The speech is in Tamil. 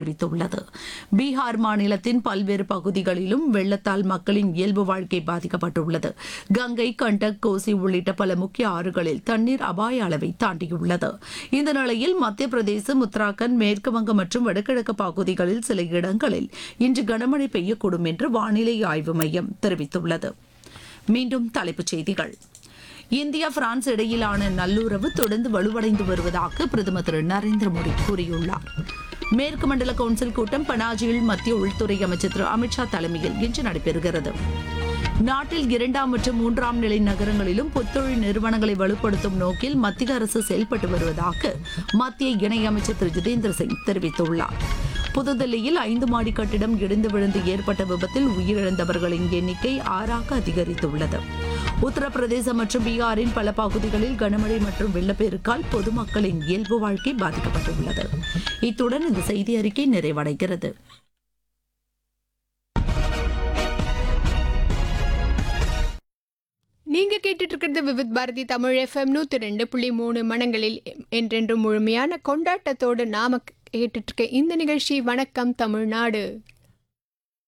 தெரிவித்துள்ளது பீகார் மாநிலத்தின் பல்வேறு பகுதிகளிலும் வெள்ளத்தால் மக்களின் இயல்பு வாழ்க்கை பாதிக்கப்பட்டுள்ளது கங்கை கண்டக் கோசி உள்ளிட்ட பல முக்கிய ஆறுகளில் தண்ணீர் அபாய அளவை தாண்டியுள்ளது இந்த நிலையில் மத்திய பிரதேசம் உத்தராகண்ட் மேற்கு வங்கம் மற்றும் வடகிழக்கு பகுதிகளில் சில இடங்களில் இன்று கனமழை பெய்யக்கூடும் என்று வானிலை ஆய்வு மையம் தெரிவித்துள்ளது மீண்டும் தலைப்புச் செய்திகள் இந்தியா பிரான்ஸ் இடையிலான நல்லுறவு தொடர்ந்து வலுவடைந்து வருவதாக பிரதமர் திரு நரேந்திர மோடி கூறியுள்ளார் மேற்கு மண்டல கவுன்சில் கூட்டம் பனாஜியில் மத்திய உள்துறை அமைச்சர் திரு அமித்ஷா தலைமையில் இன்று நடைபெறுகிறது நாட்டில் இரண்டாம் மற்றும் மூன்றாம் நிலை நகரங்களிலும் புத்தொழில் நிறுவனங்களை வலுப்படுத்தும் நோக்கில் மத்திய அரசு செயல்பட்டு வருவதாக மத்திய இணையமைச்சர் திரு ஜிதேந்திர சிங் தெரிவித்துள்ளார் புதுதில்லியில் ஐந்து மாடி கட்டிடம் இடிந்து விழுந்து ஏற்பட்ட விபத்தில் உயிரிழந்தவர்களின் எண்ணிக்கை ஆறாக அதிகரித்துள்ளது உத்தரப்பிரதேசம் மற்றும் பீகாரின் பல பகுதிகளில் கனமழை மற்றும் வெள்ளப்பெருக்கால் பொதுமக்களின் இயல்பு வாழ்க்கை பாதிக்கப்பட்டுள்ளது இத்துடன் இந்த செய்தி அறிக்கை நிறைவடைகிறது நீங்க கேட்டுட்டு இருக்கிறது விவித் பாரதி தமிழ் எஃப்எம் நூத்தி ரெண்டு புள்ளி மூணு மனங்களில் என்றென்று முழுமையான கொண்டாட்டத்தோடு நாம கேட்டுட்டு இருக்க இந்த நிகழ்ச்சி வணக்கம் தமிழ்நாடு